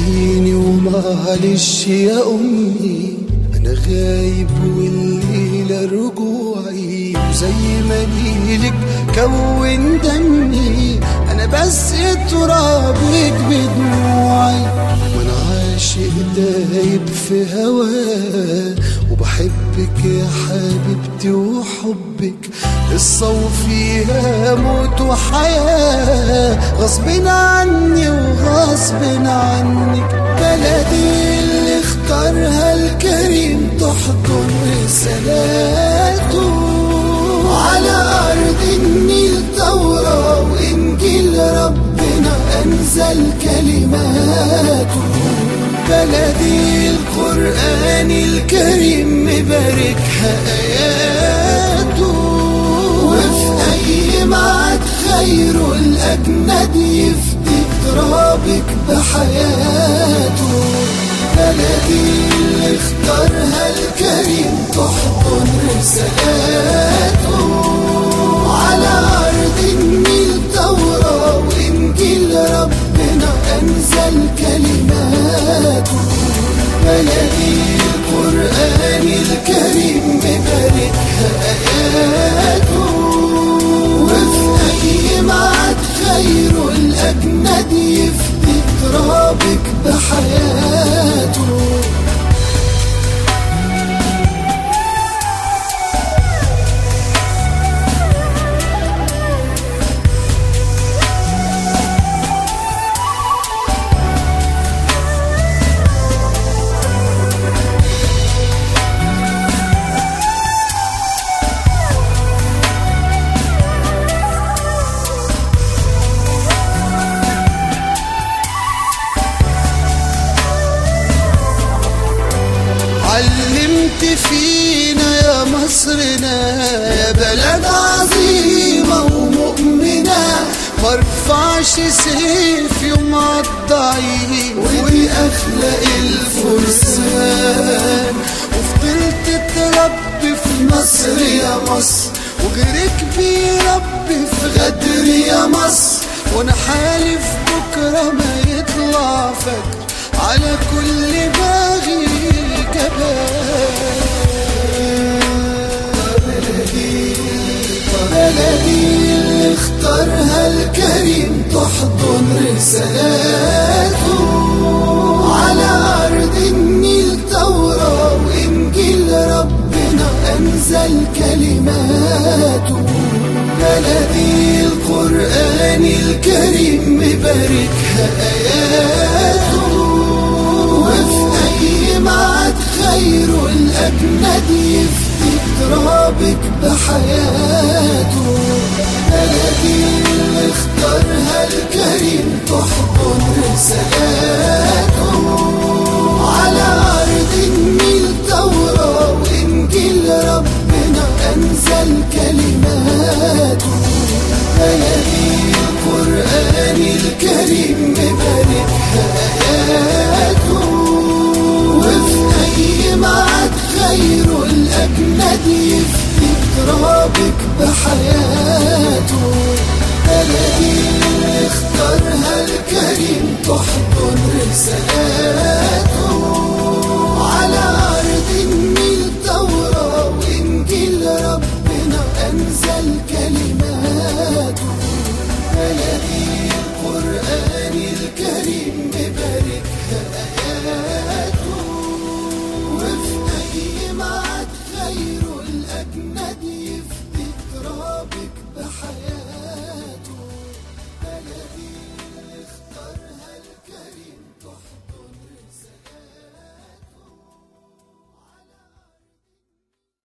سامحيني ومعلش يا أمي أنا غايب والليلة رجوعي وزي ما نيلك كون دمي أنا بس ترابك بدموعي وأنا عاشق دايب في هواه وبحبك يا حبيبتي وحبك قصة وفيها موت وحياة غصب عني وغصب عنك بلدي اللي اختارها الكريم تحضن رسالاته على أرض النيل توراة وإنجيل ربنا أنزل كلماته بلدي القرآن الكريم مباركها آياته وفي أي معاد خير الأجند يفدي ترابك بحياته بلدي اللي اختارها الكريم تحضن رسالاته على أرض النيل توراة وإنجيل ربنا أنزل كلماته بلدي القرآن الكريم مباركها آياته وفي أي معاد خير الأجند يفدي ترابك بحياته علمت فينا يا مصرنا يا بلد عظيمة ومؤمنة مرفعش سيف يوم عالضعيف ودي أخلاق الفرسان وفضلت تربي في مصر يا مصر وغيرك بيربي في غدر يا مصر وانا حالف بكرة ما يطلع فجر على كل باغي بلدي اللي اختارها الكريم تحضن رسالاته على أرض النيل توراة وإنجيل ربنا أنزل كلماته بلدي القرآن الكريم مباركها آياته وفي أي معاد خير الأجند يفدي ترابك بحياته بلدي اللي اختارها الكريم تحضن رسالاته على أرض النيل توراة وإنجيل ربنا أنزل كلماته بلدي القرآن الكريم مباركها آياته وفي أي معاد خير الأجند يفدي ترابك بحياته بلدي اللي اختارها الكريم تحضن رسالاته على أرض النيل توراة وإنجيل ربنا أنزل كلماته بلدي القرآن الكريم مباركها آياته وفي أي معاد خير الأجند يفدي ترابك بحياته